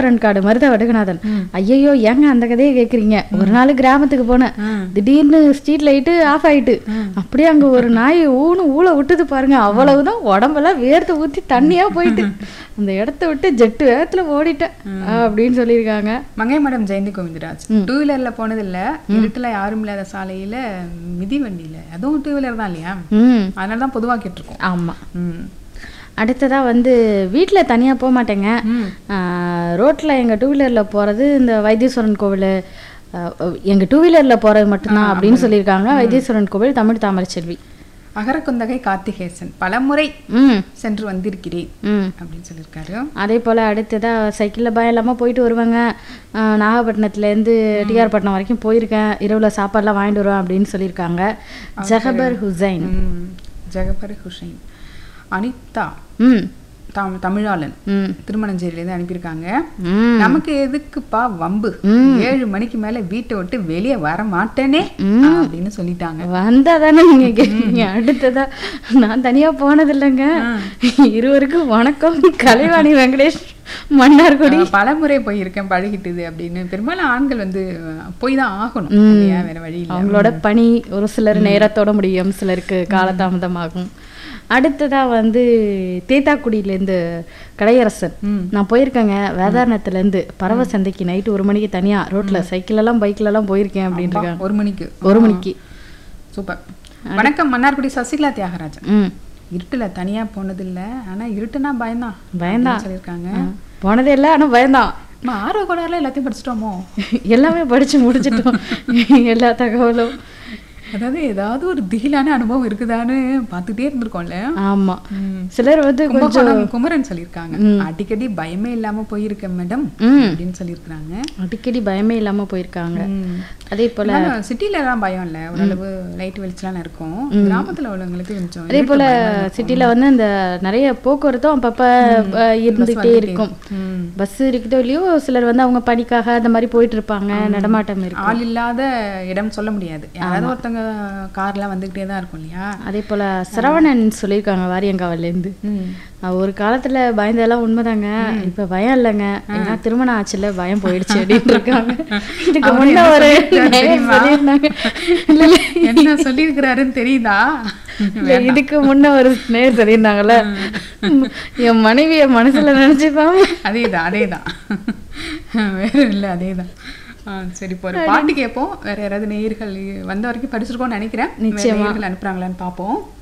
வைத்தீஸ்வரன் காடு மருத வடுகநாதன் ஐயையோ ஏங்க அந்த கதையை கேக்குறீங்க ஒரு நாள் கிராமத்துக்கு போனேன் திடீர்னு ஸ்ட்ரீட் லைட்டு ஆஃப் ஆயிட்டு அப்படியே அங்க ஒரு நாய் ஊனு ஊழ விட்டுது பாருங்க அவ்வளவுதான் உடம்பெல்லாம் வேர்த்து ஊத்தி தண்ணியா போயிட்டு அந்த இடத்த விட்டு ஜெட்டு வேகத்துல ஓடிட்டேன் அப்படின்னு சொல்லியிருக்காங்க மங்கை மேடம் ஜெயந்தி கோவிந்தராஜ் டூ வீலர்ல போனது இல்ல இருட்டுல யாரும் இல்லாத சாலையில மிதி வண்டியில அதுவும் டூ வீலர் தான் இல்லையா ம் அதனால தான் பொதுவா கேட்டிருக்கோம் ஆமா ம் அடுத்ததா வந்து வீட்ல தனியா போக மாட்டேங்க ம். ஆஹ் ரோட்ல எங்க டூ வீலர்ல போறது இந்த வைத்தீஸ்வரன் கோவில் ஆஹ் எங்க டூ வீலர்ல போறது மட்டும்தான் அப்படின்னு சொல்லியிருக்காங்க வைத்தீஸ்வரன் கோவில் தமிழ் தாமரை செல்வி அகரக்குந்தகை கார்த்திகேசன் பலமுறை ம் சென்று வந்திருக்கிறேன் ம் அப்படின்னு சொல்லியிருக்காரு அதே போல் அடுத்ததா சைக்கிளில் பயம் இல்லாமல் போயிட்டு வருவாங்க ஆஹ் நாகப்பட்டினத்துலேருந்து டிஆர் பட்டினம் வரைக்கும் போயிருக்கேன் இரவில் சாப்பாடுலாம் வாங்கிட்டு வருவேன் அப்படின்னு சொல்லியிருக்காங்க ஜஹபர் ஹுசைன் ம். ஜெகபர் ஹுசைன் அனிதா ம் தம் தமிழாளன் ம் திருமணஞ்சேரியிலேருந்து அனுப்பியிருக்காங்க ம் நமக்கு எதுக்குப்பா வம்பு ஏழு மணிக்கு மேல வீட்டை விட்டு வெளியே வர மாட்டேனே அப்படின்னு சொல்லிட்டாங்க வந்தா தானே நீங்க கேட்குறீங்க அடுத்ததா நான் தனியா போனது இல்லைங்க இருவருக்கும் வணக்கம் கலைவாணி வெங்கடேஷ் மன்னார்குடி நான் பலமுறை போயிருக்கேன் பழகிட்டுது அப்படின்னு பெரும்பாலும் ஆண்கள் வந்து போய் தான் ஆகணும் இல்லையா வேற வழி இல்லை அவங்களோட பணி ஒரு சிலர் நேரத்தோட முடியும் சிலருக்கு காலதாமதமாகும் அடுத்ததா வந்து தேத்தாக்குடியிலேருந்து கடையரசன் ம். நான் போயிருக்கேங்க வேதாரணத்துலேருந்து பறவை சந்தைக்கு நைட்டு ஒரு மணிக்கு தனியா ரோட்ல சைக்கிள் எல்லாம் பைக்ல எல்லாம் போயிருக்கேன் அப்படின்னு இருக்காங்க ஒரு மணிக்கு ஒரு மணிக்கு சூப்பர் வணக்கம் மன்னார்குடி சசிகலா தியாகராஜன் ம் இருட்டுல தனியா போனது இல்ல ஆனா இருட்டுனா பயம்தான் பயம்தான். அப்படின்னு சொல்லியிருக்காங்க ஆ. போனதே இல்லை ஆனா பயம்தான் நம்ம ஆர்வ கோளாறுல எல்லாத்தையும் படிச்சிட்டோமோ எல்லாமே படிச்சு முடிச்சிட்டோம் எல்லா தகவலும் அதாவது ஏதாவது ஒரு திகிலான அனுபவம் இருக்குதான்னு பார்த்துட்டே இருந்திருக்கோம்ல ஆமா ம். சிலர் வந்து கொஞ்சம் கும்பகோணம் குமரன் சொல்லியிருக்காங்க அடிக்கடி பயமே இல்லாம போயிருக்கேன் மேடம் ம். அப்படின்னு சொல்லியிருக்காங்க அடிக்கடி பயமே இல்லாம போயிருக்காங்க அதே போல சிட்டில எல்லாம் பயம் இல்ல ஓரளவு லைட் வெளிச்சலாம் இருக்கும் கிராமத்துல உள்ளவங்களுக்கு கொஞ்சம் அதே போல சிட்டில வந்து இந்த நிறைய போக்குவரத்தும் அப்பப்ப அஹ், இருந்துகிட்டே இருக்கும் ம். பஸ் இருக்குதோ இல்லையோ சிலர் வந்து அவங்க பணிக்காக அந்த மாதிரி போயிட்டு இருப்பாங்க நடமாட்டம் இருக்கும் ஆள் இல்லாத இடம் சொல்ல முடியாது யாராவது ஒருத்தவங்க கார்லாம் வந்துகிட்டே தான் இருக்கும் இல்லையா அதே போல சரவணன் சொல்லியிருக்காங்க வாரியங்காவில இருந்து ம். அஹ், ஒரு காலத்துல பயந்ததெல்லாம் உண்மைதாங்க இப்ப பயம் இல்லைங்க ஏன்னா திருமணம் ஆச்சுல பயம் போயிடுச்சு அப்படின்னு இருக்காங்க இதுக்கு அவரு முன்ன என்ன ஒரு சொல்லியிருக்காரு நேயர் தெரியுமா? சொல்லியிருந்தாங்க இல்ல இல்ல என்ன சொல்லியிருக்கிறாருன்னு தெரியுதா இல்ல, இதுக்கு முன்ன ஒரு நேர் சொல்லியிருந்தாங்கல்ல என் மனைவிய மனசுல நினைச்சுப்பாங்க அதேதான் அதேதான் வேற இல்ல அதேதான் ஆ, சரி இப்போ ஒரு பாட்டு கேட்போம் வேற யாராவது நேயர்கள் வந்த வரைக்கும் படிச்சிருக்கோம்னு நினைக்கிறேன் வேற நிச்சயமா. நேயர்கள் அனுப்புறாங்களான்னு பார்ப்போம்